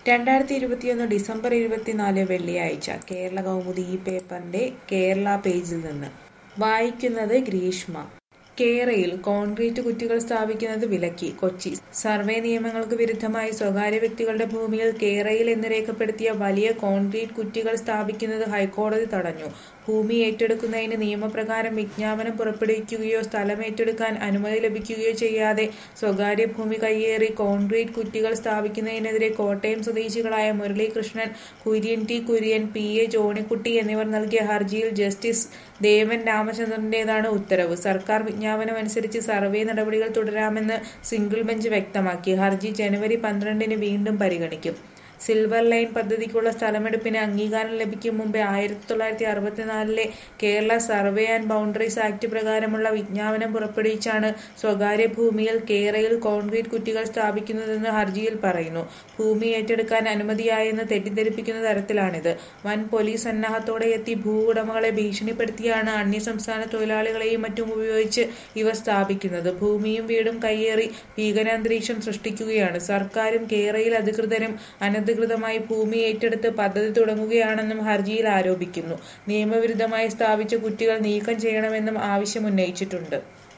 രണ്ടായിരത്തി ഇരുപത്തിയൊന്ന് ഡിസംബർ ഇരുപത്തിനാല് വെള്ളിയാഴ്ച കേരള കൗമുദി ഈ പേപ്പറിന്റെ കേരള പേജിൽ നിന്ന് വായിക്കുന്നത് ഗ്രീഷ്മ കേരയിൽ കോൺക്രീറ്റ് കുറ്റികൾ സ്ഥാപിക്കുന്നത് വിലക്കി കൊച്ചി സർവേ നിയമങ്ങൾക്ക് വിരുദ്ധമായി സ്വകാര്യ വ്യക്തികളുടെ ഭൂമിയിൽ കേരയിൽ എന്ന് രേഖപ്പെടുത്തിയ വലിയ കോൺക്രീറ്റ് കുറ്റികൾ സ്ഥാപിക്കുന്നത് ഹൈക്കോടതി തടഞ്ഞു ഭൂമി ഏറ്റെടുക്കുന്നതിന് നിയമപ്രകാരം വിജ്ഞാപനം പുറപ്പെടുവിക്കുകയോ സ്ഥലം ഏറ്റെടുക്കാൻ അനുമതി ലഭിക്കുകയോ ചെയ്യാതെ സ്വകാര്യ ഭൂമി കയ്യേറി കോൺക്രീറ്റ് കുറ്റികൾ സ്ഥാപിക്കുന്നതിനെതിരെ കോട്ടയം സ്വദേശികളായ Muralikrishnan Kurian T Kurian P A Johnykutty എന്നിവർ നൽകിയ ഹർജിയിൽ ജസ്റ്റിസ് ദേവൻ രാമചന്ദ്രന്റേതാണ് ഉത്തരവ് സർക്കാർ വിജ്ഞാപനം അനുസരിച്ച് സർവേ നടപടികൾ തുടരാമെന്ന് സിംഗിൾ ബെഞ്ച് വ്യക്തമാക്കി ഹർജി ജനുവരി പന്ത്രണ്ടിന് വീണ്ടും പരിഗണിക്കും സിൽവർ ലൈൻ പദ്ധതിക്കുള്ള സ്ഥലമെടുപ്പിന് അംഗീകാരം ലഭിക്കും മുമ്പേ ആയിരത്തി തൊള്ളായിരത്തി അറുപത്തിനാലിലെ Kerala survey and boundaries act പ്രകാരമുള്ള വിജ്ഞാപനം പുറപ്പെടുവിച്ചാണ് സ്വകാര്യ ഭൂമിയിൽ കേരയിൽ കോൺക്രീറ്റ് കുറ്റികൾ സ്ഥാപിക്കുന്നതെന്ന് ഹർജിയിൽ പറയുന്നു ഭൂമി ഏറ്റെടുക്കാൻ അനുമതിയായെന്ന് തെറ്റിദ്ധരിപ്പിക്കുന്ന തരത്തിലാണിത് വൻ പോലീസ് സന്നാഹത്തോടെ എത്തി ഭൂ ഉടമകളെ ഭീഷണിപ്പെടുത്തിയാണ് അന്യസംസ്ഥാന തൊഴിലാളികളെയും മറ്റും ഉപയോഗിച്ച് ഇവ സ്ഥാപിക്കുന്നത് ഭൂമിയും വീടും കയ്യേറി ഭീകരാന്തരീക്ഷം സൃഷ്ടിക്കുകയാണ് സർക്കാരും കേരയിൽ അധികൃതരും അനധികൃതമായി ഭൂമി ഏറ്റെടുത്ത് പദ്ധതി തുടങ്ങുകയാണെന്നും ഹർജിയിൽ ആരോപിക്കുന്നു നിയമവിരുദ്ധമായി സ്ഥാപിച്ച കുറ്റികൾ നീക്കം ചെയ്യണമെന്നും ആവശ്യമുന്നയിച്ചിട്ടുണ്ട്